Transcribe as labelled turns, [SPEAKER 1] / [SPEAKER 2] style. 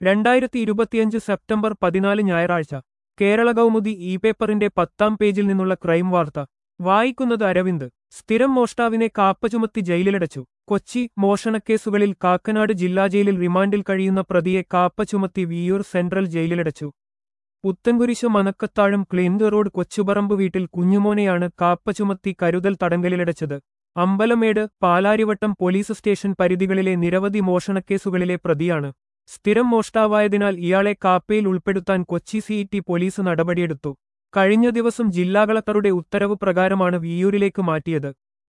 [SPEAKER 1] രണ്ടായിരത്തി ഇരുപത്തിയഞ്ച് സെപ്റ്റംബർ പതിനാല് ഞായറാഴ്ച കേരള കൗമുദി ഇ പേപ്പറിന്റെ പത്താം പേജിൽ നിന്നുള്ള ക്രൈം വാർത്ത വായിക്കുന്നത് അരവിന്ദ് സ്ഥിരം മോഷ്ടാവിനെ കാപ്പ ചുമത്തി ജയിലിലടച്ചു കൊച്ചി മോഷണക്കേസുകളിൽ കാക്കനാട് ജില്ലാ ജയിലിൽ റിമാൻഡിൽ കഴിയുന്ന പ്രതിയെ കാപ്പ ചുമത്തി വിയൂർ സെൻട്രൽ ജയിലിലടച്ചു പുത്തൻകുരിശ് മനക്കത്താഴം ക്ലിൻഡ് റോഡ് കൊച്ചുപറമ്പ് വീട്ടിൽ കുഞ്ഞുമോനെയാണ് കാപ്പ ചുമത്തി കരുതൽ തടങ്കലിലടച്ചത് അമ്പലമേട് പാലാരിവട്ടം പോലീസ് സ്റ്റേഷൻ പരിധികളിലെ നിരവധി മോഷണക്കേസുകളിലെ പ്രതിയാണ് സ്ഥിരം മോഷ്ടാവായതിനാൽ ഇയാളെ കാപ്പയിൽ ഉൾപ്പെടുത്താൻ കൊച്ചി സിഇടി പോലീസ് നടപടിയെടുത്തു കഴിഞ്ഞ ദിവസം ജില്ലാ കളക്ടറുടെ ഉത്തരവ് പ്രകാരമാണ് വിയൂരിലേക്ക് മാറ്റിയത്